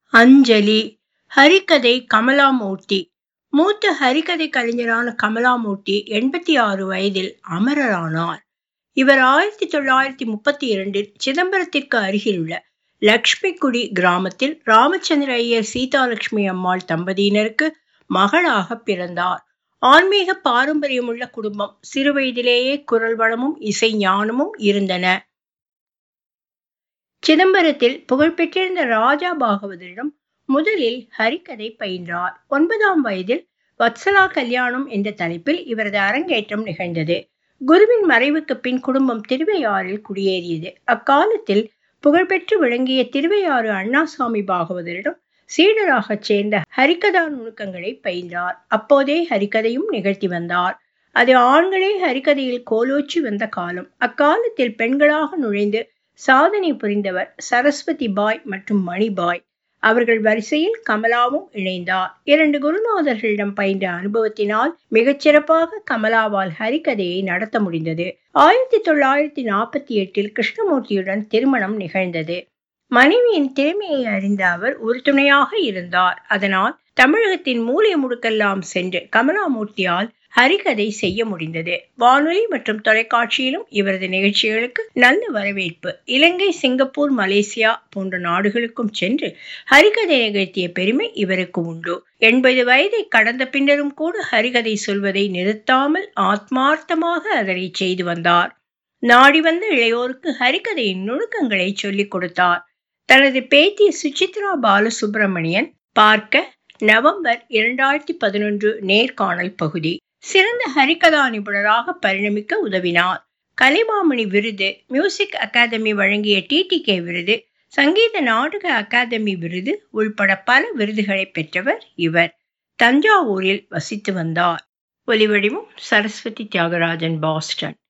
அஞ்சலி ஹரிகதை கமலாமூர்த்தி மூத்த ஹரிகதை கலைஞரான கமலாமூர்த்தி எண்பத்தி ஆறு வயதில் அமரரானார் இவர் ஆயிரத்தி தொள்ளாயிரத்தி முப்பத்தி இரண்டில் சிதம்பரத்திற்கு அருகிலுள்ள லக்ஷ்மிக்குடி கிராமத்தில் ராமச்சந்திர ஐயர் சீதாலட்சுமி அம்மாள் தம்பதியினருக்கு மகளாக பிறந்தார் ஆன்மீக பாரம்பரியமுள்ள குடும்பம் சிறுவயதிலேயே குரல் வளமும் இசை ஞானமும் இருந்தன சிதம்பரத்தில் புகழ்பெற்றிருந்த ராஜா பாகவதரிடம் முதலில் ஹரிகதை பயின்றார் ஒன்பதாம் வயதில் வத்சலா கல்யாணம் என்ற தலைப்பில் இவரது அரங்கேற்றம் நிகழ்ந்தது குருவின் மறைவுக்கு பின் குடும்பம் திருவையாறில் குடியேறியது அக்காலத்தில் புகழ்பெற்று விளங்கிய திருவையாறு அண்ணாசாமி பாகவதரிடம் சீடராகச் சேர்ந்த ஹரிகதா நுணுக்கங்களை பயின்றார் அப்போதே ஹரிகதையும் நிகழ்த்தி வந்தார் அது ஆண்களே ஹரிகதையில் கோலோச்சி வந்த காலம் அக்காலத்தில் பெண்களாக நுழைந்து சாதனை புரிந்தவர் சரஸ்வதி பாய் மற்றும் மணிபாய் அவர்கள் வரிசையில் கமலாவும் இணைந்தார் இரண்டு குருநாதர்களிடம் பயின்ற அனுபவத்தினால் மிகச்சிறப்பாக கமலாவால் ஹரிகதையை நடத்த முடிந்தது ஆயிரத்தி தொள்ளாயிரத்தி நாற்பத்தி எட்டில் கிருஷ்ணமூர்த்தியுடன் திருமணம் நிகழ்ந்தது மனைவியின் திறமையை அறிந்த அவர் உறுதுணையாக இருந்தார் அதனால் தமிழகத்தின் மூலை முடுக்கெல்லாம் சென்று கமலாமூர்த்தியால் ஹரிகதை செய்ய முடிந்தது வானொலி மற்றும் தொலைக்காட்சியிலும் இவரது நிகழ்ச்சிகளுக்கு நல்ல வரவேற்பு இலங்கை சிங்கப்பூர் மலேசியா போன்ற நாடுகளுக்கும் சென்று ஹரிகதை நிகழ்த்திய பெருமை இவருக்கு உண்டு எண்பது வயதை கடந்த பின்னரும் கூட ஹரிகதை சொல்வதை நிறுத்தாமல் ஆத்மார்த்தமாக அதனை செய்து வந்தார் நாடி வந்த இளையோருக்கு ஹரிகதையின் நுணுக்கங்களை சொல்லிக் கொடுத்தார் தனது பேத்தி சுசித்ரா பாலசுப்பிரமணியன் பார்க்க நவம்பர் இரண்டாயிரத்தி பதினொன்று நேர்காணல் பகுதி சிறந்த ஹரிகதா நிபுணராக பரிணமிக்க உதவினார் கலைமாமணி விருது மியூசிக் அகாதமி வழங்கிய டிடிகே விருது சங்கீத நாடக அகாதமி விருது உள்பட பல விருதுகளை பெற்றவர் இவர் தஞ்சாவூரில் வசித்து வந்தார் ஒலிவடிவம் சரஸ்வதி தியாகராஜன் பாஸ்டன்